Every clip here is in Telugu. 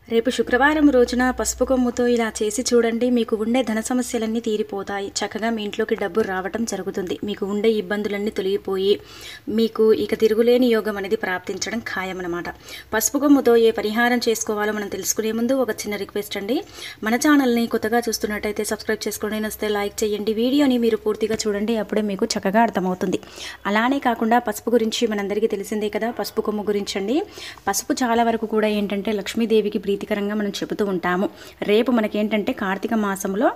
రేపు శుక్రవారం రోజున పసుపు కొమ్ముతో ఇలా చేసి చూడండి మీకు ఉండే ధన సమస్యలన్నీ తీరిపోతాయి చక్కగా మీ ఇంట్లోకి డబ్బు రావటం జరుగుతుంది మీకు ఉండే ఇబ్బందులన్నీ తొలగిపోయి మీకు ఇక తిరుగులేని యోగం అనేది ప్రాప్తించడం ఖాయం అనమాట పసుపు కొమ్ముతో ఏ పరిహారం చేసుకోవాలో మనం తెలుసుకునే ముందు ఒక చిన్న రిక్వెస్ట్ అండి మన ఛానల్ని కొత్తగా చూస్తున్నట్టయితే సబ్స్క్రైబ్ చేసుకోండి వస్తే లైక్ చేయండి వీడియోని మీరు పూర్తిగా చూడండి అప్పుడే మీకు చక్కగా అర్థమవుతుంది అలానే కాకుండా పసుపు గురించి మనందరికీ తెలిసిందే కదా పసుపు కొమ్ము గురించి అండి పసుపు చాలా వరకు కూడా ఏంటంటే లక్ష్మీదేవికి ప్రీతికరంగా మనం చెబుతూ ఉంటాము రేపు మనకేంటంటే కార్తీక మాసంలో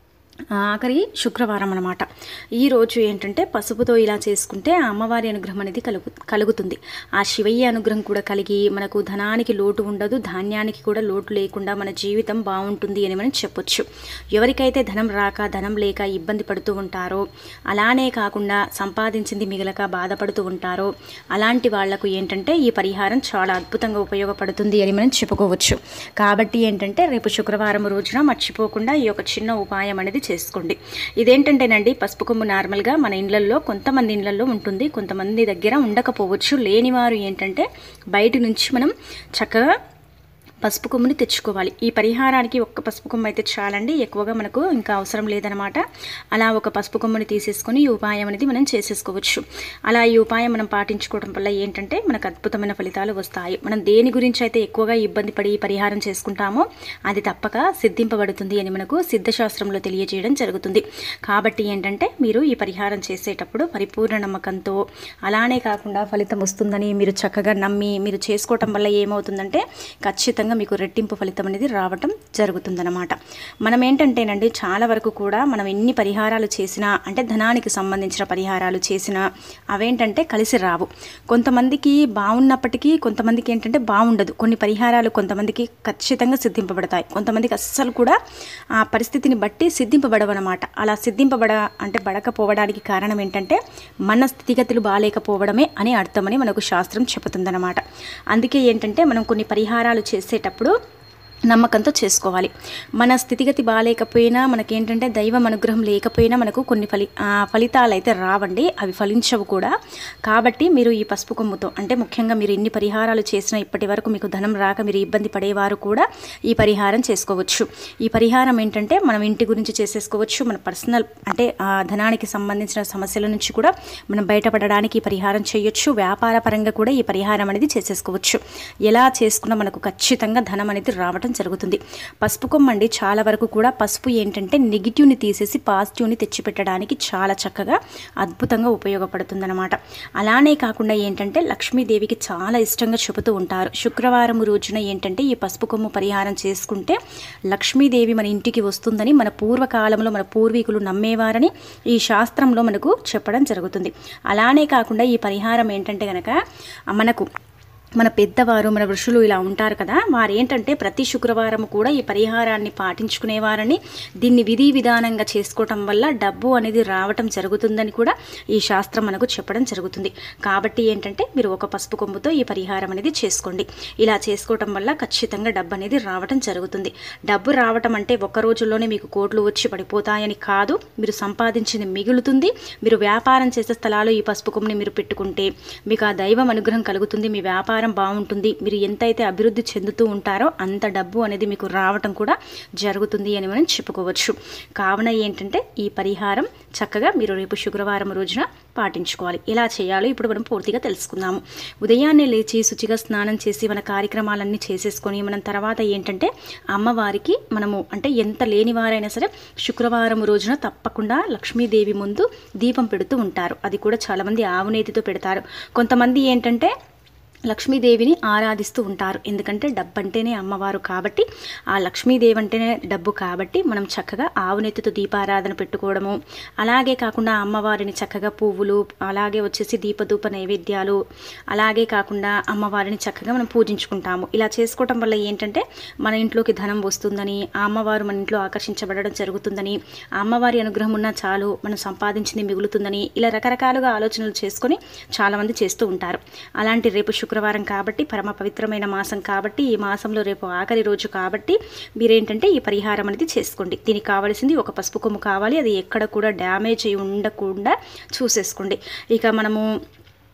ఆఖరి శుక్రవారం అనమాట ఈరోజు ఏంటంటే పసుపుతో ఇలా చేసుకుంటే ఆ అమ్మవారి అనుగ్రహం అనేది కలుగు కలుగుతుంది ఆ శివయ్య అనుగ్రహం కూడా కలిగి మనకు ధనానికి లోటు ఉండదు ధాన్యానికి కూడా లోటు లేకుండా మన జీవితం బాగుంటుంది అని మనం చెప్పొచ్చు ఎవరికైతే ధనం రాక ధనం లేక ఇబ్బంది పడుతూ ఉంటారో అలానే కాకుండా సంపాదించింది మిగలక బాధపడుతూ ఉంటారో అలాంటి వాళ్లకు ఏంటంటే ఈ పరిహారం చాలా అద్భుతంగా ఉపయోగపడుతుంది అని మనం చెప్పుకోవచ్చు కాబట్టి ఏంటంటే రేపు శుక్రవారం రోజున మర్చిపోకుండా ఈ యొక్క చిన్న ఉపాయం అనేది చేసుకోండి ఇదేంటంటేనండి పసుపు కొమ్ము నార్మల్గా మన ఇళ్లల్లో కొంతమంది ఇళ్లల్లో ఉంటుంది కొంతమంది దగ్గర ఉండకపోవచ్చు లేనివారు ఏంటంటే బయట నుంచి మనం చక్కగా పసుపు కొమ్ముని తెచ్చుకోవాలి ఈ పరిహారానికి ఒక్క పసుపు కొమ్ము అయితే చాలండి ఎక్కువగా మనకు ఇంకా అవసరం లేదనమాట అలా ఒక పసుపు కొమ్ముని తీసేసుకొని ఈ ఉపాయం అనేది మనం చేసేసుకోవచ్చు అలా ఈ ఉపాయం మనం పాటించుకోవడం వల్ల ఏంటంటే మనకు అద్భుతమైన ఫలితాలు వస్తాయి మనం దేని గురించి అయితే ఎక్కువగా ఇబ్బంది పడి ఈ పరిహారం చేసుకుంటామో అది తప్పక సిద్ధింపబడుతుంది అని మనకు సిద్ధశాస్త్రంలో తెలియజేయడం జరుగుతుంది కాబట్టి ఏంటంటే మీరు ఈ పరిహారం చేసేటప్పుడు పరిపూర్ణ నమ్మకంతో అలానే కాకుండా ఫలితం వస్తుందని మీరు చక్కగా నమ్మి మీరు చేసుకోవటం వల్ల ఏమవుతుందంటే ఖచ్చితంగా మీకు రెట్టింపు ఫలితం అనేది రావటం జరుగుతుందన్నమాట మనం ఏంటంటేనండి చాలా వరకు కూడా మనం ఎన్ని పరిహారాలు చేసినా అంటే ధనానికి సంబంధించిన పరిహారాలు చేసినా అవేంటంటే కలిసి రావు కొంతమందికి బాగున్నప్పటికీ కొంతమందికి ఏంటంటే బాగుండదు కొన్ని పరిహారాలు కొంతమందికి ఖచ్చితంగా సిద్ధింపబడతాయి కొంతమందికి అస్సలు కూడా ఆ పరిస్థితిని బట్టి సిద్ధింపబడవన్నమాట అలా సిద్ధింపబడ అంటే బడకపోవడానికి కారణం ఏంటంటే మన స్థితిగతులు బాగాలేకపోవడమే అని అర్థమని మనకు శాస్త్రం చెబుతుందన్నమాట అందుకే ఏంటంటే మనం కొన్ని పరిహారాలు చేసేటప్పుడు నమ్మకంతో చేసుకోవాలి మన స్థితిగతి బాగాలేకపోయినా మనకేంటంటే దైవం అనుగ్రహం లేకపోయినా మనకు కొన్ని ఫలి ఆ, ఫలితాలు అయితే రావండి అవి ఫలించవు కూడా కాబట్టి మీరు ఈ పసుపు కొమ్ముతో అంటే ముఖ్యంగా మీరు ఎన్ని పరిహారాలు చేసినా ఇప్పటి వరకు మీకు ధనం రాక మీరు ఇబ్బంది పడేవారు కూడా ఈ పరిహారం చేసుకోవచ్చు ఈ పరిహారం ఏంటంటే మనం ఇంటి గురించి చేసేసుకోవచ్చు మన పర్సనల్ అంటే ఆ ధనానికి సంబంధించిన సమస్యల నుంచి కూడా మనం బయటపడడానికి ఈ పరిహారం చేయొచ్చు వ్యాపార పరంగా కూడా ఈ పరిహారం అనేది చేసేసుకోవచ్చు ఎలా చేసుకున్నా మనకు ఖచ్చితంగా ధనం అనేది రావడం జరుగుతుంది పసుపు కొమ్మండి చాలా వరకు కూడా పసుపు ఏంటంటే నెగిటివ్ని తీసేసి పాజిటివ్ని తెచ్చిపెట్టడానికి చాలా చక్కగా అద్భుతంగా ఉపయోగపడుతుందన్నమాట అలానే కాకుండా ఏంటంటే లక్ష్మీదేవికి చాలా ఇష్టంగా చెబుతూ ఉంటారు శుక్రవారం రోజున ఏంటంటే ఈ పసుపు కొమ్ము పరిహారం చేసుకుంటే లక్ష్మీదేవి మన ఇంటికి వస్తుందని మన పూర్వకాలంలో మన పూర్వీకులు నమ్మేవారని ఈ శాస్త్రంలో మనకు చెప్పడం జరుగుతుంది అలానే కాకుండా ఈ పరిహారం ఏంటంటే కనుక మనకు మన పెద్దవారు మన ఋషులు ఇలా ఉంటారు కదా వారు ఏంటంటే ప్రతి శుక్రవారం కూడా ఈ పరిహారాన్ని పాటించుకునేవారని దీన్ని విధి విధానంగా చేసుకోవటం వల్ల డబ్బు అనేది రావటం జరుగుతుందని కూడా ఈ శాస్త్రం మనకు చెప్పడం జరుగుతుంది కాబట్టి ఏంటంటే మీరు ఒక పసుపు కొమ్ముతో ఈ పరిహారం అనేది చేసుకోండి ఇలా చేసుకోవటం వల్ల ఖచ్చితంగా డబ్బు అనేది రావటం జరుగుతుంది డబ్బు రావటం అంటే ఒక రోజుల్లోనే మీకు కోట్లు వచ్చి పడిపోతాయని కాదు మీరు సంపాదించింది మిగులుతుంది మీరు వ్యాపారం చేసే స్థలాలు ఈ పసుపు కొమ్ముని మీరు పెట్టుకుంటే మీకు ఆ దైవం అనుగ్రహం కలుగుతుంది మీ వ్యాపారం బాగుంటుంది మీరు ఎంతైతే అభివృద్ధి చెందుతూ ఉంటారో అంత డబ్బు అనేది మీకు రావటం కూడా జరుగుతుంది అని మనం చెప్పుకోవచ్చు కావున ఏంటంటే ఈ పరిహారం చక్కగా మీరు రేపు శుక్రవారం రోజున పాటించుకోవాలి ఎలా చేయాలో ఇప్పుడు మనం పూర్తిగా తెలుసుకుందాము ఉదయాన్నే లేచి శుచిగా స్నానం చేసి మన కార్యక్రమాలన్నీ చేసేసుకొని మనం తర్వాత ఏంటంటే అమ్మవారికి మనము అంటే ఎంత లేని వారైనా సరే శుక్రవారం రోజున తప్పకుండా లక్ష్మీదేవి ముందు దీపం పెడుతూ ఉంటారు అది కూడా చాలామంది ఆవునేతితో పెడతారు కొంతమంది ఏంటంటే లక్ష్మీదేవిని ఆరాధిస్తూ ఉంటారు ఎందుకంటే డబ్బు అంటేనే అమ్మవారు కాబట్టి ఆ లక్ష్మీదేవి అంటేనే డబ్బు కాబట్టి మనం చక్కగా ఆవునెత్తితో దీపారాధన పెట్టుకోవడము అలాగే కాకుండా అమ్మవారిని చక్కగా పువ్వులు అలాగే వచ్చేసి దీపధూప నైవేద్యాలు అలాగే కాకుండా అమ్మవారిని చక్కగా మనం పూజించుకుంటాము ఇలా చేసుకోవటం వల్ల ఏంటంటే మన ఇంట్లోకి ధనం వస్తుందని ఆ అమ్మవారు మన ఇంట్లో ఆకర్షించబడడం జరుగుతుందని ఆ అమ్మవారి అనుగ్రహం ఉన్నా చాలు మనం సంపాదించింది మిగులుతుందని ఇలా రకరకాలుగా ఆలోచనలు చేసుకొని చాలామంది చేస్తూ ఉంటారు అలాంటి రేపు శుక్రవారం కాబట్టి పరమ పవిత్రమైన మాసం కాబట్టి ఈ మాసంలో రేపు ఆఖరి రోజు కాబట్టి మీరేంటంటే ఈ పరిహారం అనేది చేసుకోండి దీనికి కావాల్సింది ఒక పసుపు కొమ్ము కావాలి అది ఎక్కడ కూడా డ్యామేజ్ అయి ఉండకుండా చూసేసుకోండి ఇక మనము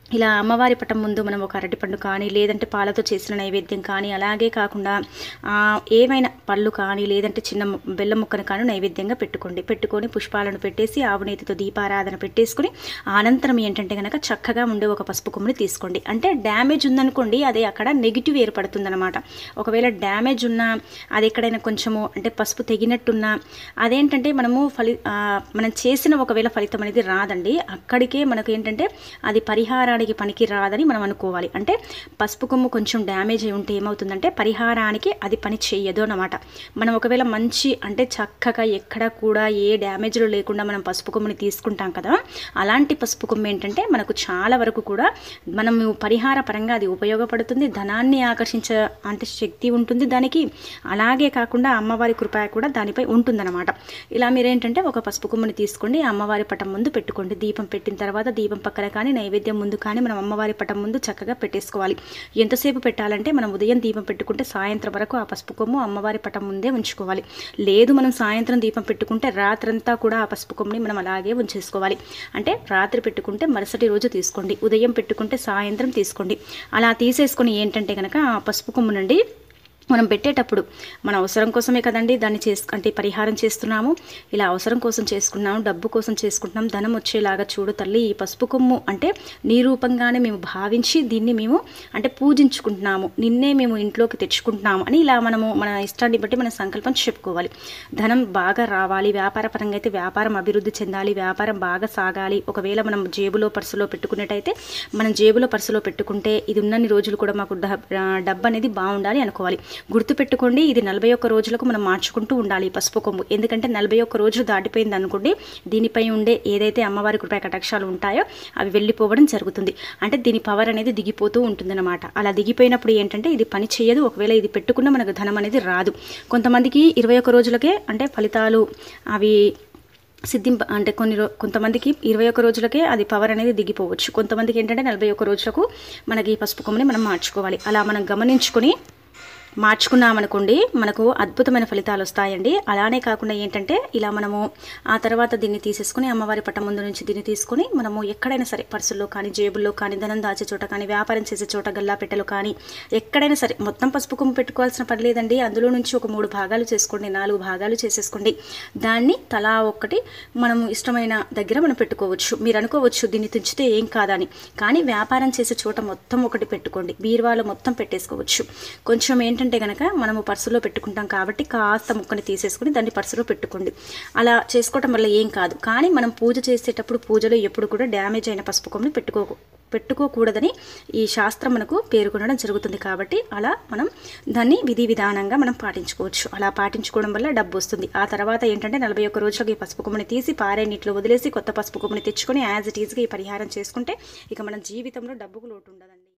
ఇలా అమ్మవారి పటం ముందు మనం ఒక అరటిపండు కానీ లేదంటే పాలతో చేసిన నైవేద్యం కానీ అలాగే కాకుండా ఆ, ఏవైనా పళ్ళు కానీ లేదంటే చిన్న ము- బెల్లం ముక్కను కానీ నైవేద్యంగా పెట్టుకోండి పెట్టుకొని పుష్పాలను పెట్టేసి ఆవు నేతితో దీపారాధన పెట్టేసుకుని అనంతరం ఏంటంటే కనుక చక్కగా ఉండే ఒక పసుపు కొమ్ముని తీసుకోండి అంటే డ్యామేజ్ ఉందనుకోండి అది అక్కడ నెగిటివ్ ఏర్పడుతుందన్నమాట ఒకవేళ డ్యామేజ్ ఉన్నా అది ఎక్కడైనా కొంచెము అంటే పసుపు తెగినట్టున్నా అదేంటంటే మనము ఫలి ఆ, మనం చేసిన ఒకవేళ ఫలితం అనేది రాదండి అక్కడికే మనకు ఏంటంటే అది పరిహారానికి పనికి రాదని మనం అనుకోవాలి అంటే పసుపు కొమ్ము కొంచెం డ్యామేజ్ అయి ఉంటే ఏమవుతుందంటే పరిహారానికి అది పని చెయ్యదు అన్నమాట మనం ఒకవేళ మంచి అంటే చక్కగా ఎక్కడ కూడా ఏ డ్యామేజ్లు లేకుండా మనం పసుపు కొమ్ముని తీసుకుంటాం కదా అలాంటి పసుపు కొమ్ము ఏంటంటే మనకు చాలా వరకు కూడా మనము పరిహార పరంగా అది ఉపయోగపడుతుంది ధనాన్ని ఆకర్షించ అంటే శక్తి ఉంటుంది దానికి అలాగే కాకుండా అమ్మవారి కృప కూడా దానిపై ఉంటుందన్నమాట ఇలా మీరేంటంటే ఒక పసుపు కొమ్ముని తీసుకోండి అమ్మవారి పటం ముందు పెట్టుకోండి దీపం పెట్టిన తర్వాత దీపం పక్కన కానీ నైవేద్యం ముందు కానీ మనం అమ్మవారి పటం ముందు చక్కగా పెట్టేసుకోవాలి ఎంతసేపు పెట్టాలంటే మనం ఉదయం దీపం పెట్టుకుంటే సాయంత్రం వరకు ఆ పసుపు కొమ్ము అమ్మవారి పటం ముందే ఉంచుకోవాలి లేదు మనం సాయంత్రం దీపం పెట్టుకుంటే రాత్రంతా కూడా ఆ పసుపు కొమ్ముని మనం అలాగే ఉంచేసుకోవాలి అంటే రాత్రి పెట్టుకుంటే మరుసటి రోజు తీసుకోండి ఉదయం పెట్టుకుంటే సాయంత్రం తీసుకోండి అలా తీసేసుకొని ఏంటంటే కనుక ఆ పసుపు కొమ్ము నుండి మనం పెట్టేటప్పుడు మన అవసరం కోసమే కదండి దాన్ని చేసు అంటే పరిహారం చేస్తున్నాము ఇలా అవసరం కోసం చేసుకున్నాము డబ్బు కోసం చేసుకుంటున్నాం ధనం వచ్చేలాగా చూడు తల్లి ఈ పసుపు కొమ్ము అంటే నీ రూపంగానే మేము భావించి దీన్ని మేము అంటే పూజించుకుంటున్నాము నిన్నే మేము ఇంట్లోకి తెచ్చుకుంటున్నాము అని ఇలా మనము మన ఇష్టాన్ని బట్టి మన సంకల్పం చెప్పుకోవాలి ధనం బాగా రావాలి వ్యాపార పరంగా అయితే వ్యాపారం అభివృద్ధి చెందాలి వ్యాపారం బాగా సాగాలి ఒకవేళ మనం జేబులో పర్సులో పెట్టుకున్నట్టయితే మనం జేబులో పర్సులో పెట్టుకుంటే ఇది ఉన్నన్ని రోజులు కూడా మాకు డబ్- ఆ, డబ్బు అనేది బాగుండాలి అనుకోవాలి గుర్తుపెట్టుకోండి ఇది నలభై ఒక్క రోజులకు మనం మార్చుకుంటూ ఉండాలి ఈ పసుపు కొమ్ము ఎందుకంటే నలభై ఒక్క రోజులు దాటిపోయింది అనుకోండి దీనిపై ఉండే ఏదైతే అమ్మవారి కృపా కటాక్షాలు ఉంటాయో అవి వెళ్ళిపోవడం జరుగుతుంది అంటే దీని పవర్ అనేది దిగిపోతూ ఉంటుందన్నమాట అలా దిగిపోయినప్పుడు ఏంటంటే ఇది పని చేయదు ఒకవేళ ఇది పెట్టుకున్న మనకు ధనం అనేది రాదు కొంతమందికి ఇరవై ఒక్క రోజులకే అంటే ఫలితాలు అవి సిద్ధింప అంటే కొన్ని రో కొంతమందికి ఇరవై ఒక్క రోజులకే అది పవర్ అనేది దిగిపోవచ్చు కొంతమందికి ఏంటంటే నలభై ఒక్క రోజులకు మనకి ఈ పసుపు కొమ్మని మనం మార్చుకోవాలి అలా మనం గమనించుకొని మార్చుకున్నామనుకోండి మనకు అద్భుతమైన ఫలితాలు వస్తాయండి అలానే కాకుండా ఏంటంటే ఇలా మనము ఆ తర్వాత దీన్ని తీసేసుకుని అమ్మవారి పట్టం ముందు నుంచి దీన్ని తీసుకొని మనము ఎక్కడైనా సరే పర్సుల్లో కానీ జేబుల్లో కానీ ధనం దాచే చోట కానీ వ్యాపారం చేసే చోట గల్లాపెట్టెలు కానీ ఎక్కడైనా సరే మొత్తం పసుపు కొమ్ము పెట్టుకోవాల్సిన పని లేదండి అందులో నుంచి ఒక మూడు భాగాలు చేసుకోండి నాలుగు భాగాలు చేసేసుకోండి దాన్ని తలా ఒక్కటి మనము ఇష్టమైన దగ్గర మనం పెట్టుకోవచ్చు మీరు అనుకోవచ్చు దీన్ని తుంచితే ఏం కాదని కానీ వ్యాపారం చేసే చోట మొత్తం ఒకటి పెట్టుకోండి బీరువాలో మొత్తం పెట్టేసుకోవచ్చు కొంచెం ఏంటంటే కనుక మనము పర్సులో పెట్టుకుంటాం కాబట్టి కాస్త ముక్కని తీసేసుకుని దాన్ని పర్సులో పెట్టుకోండి అలా చేసుకోవటం వల్ల ఏం కాదు కానీ మనం పూజ చేసేటప్పుడు పూజలో ఎప్పుడు కూడా డ్యామేజ్ అయిన పసుపు కొమ్మని పెట్టుకో పెట్టుకోకూడదని ఈ శాస్త్రం మనకు పేర్కొనడం జరుగుతుంది కాబట్టి అలా మనం దాన్ని విధి విధానంగా మనం పాటించుకోవచ్చు అలా పాటించుకోవడం వల్ల డబ్బు వస్తుంది ఆ తర్వాత ఏంటంటే నలభై ఒక్క రోజులకు ఈ పసుపు కొమ్మని తీసి పారే నీటిలో వదిలేసి కొత్త పసుపు కొమ్మని తెచ్చుకొని యాజ్ ఇట్ ఈజ్గా ఈ పరిహారం చేసుకుంటే ఇక మన జీవితంలో డబ్బుకు లోటు ఉండదండి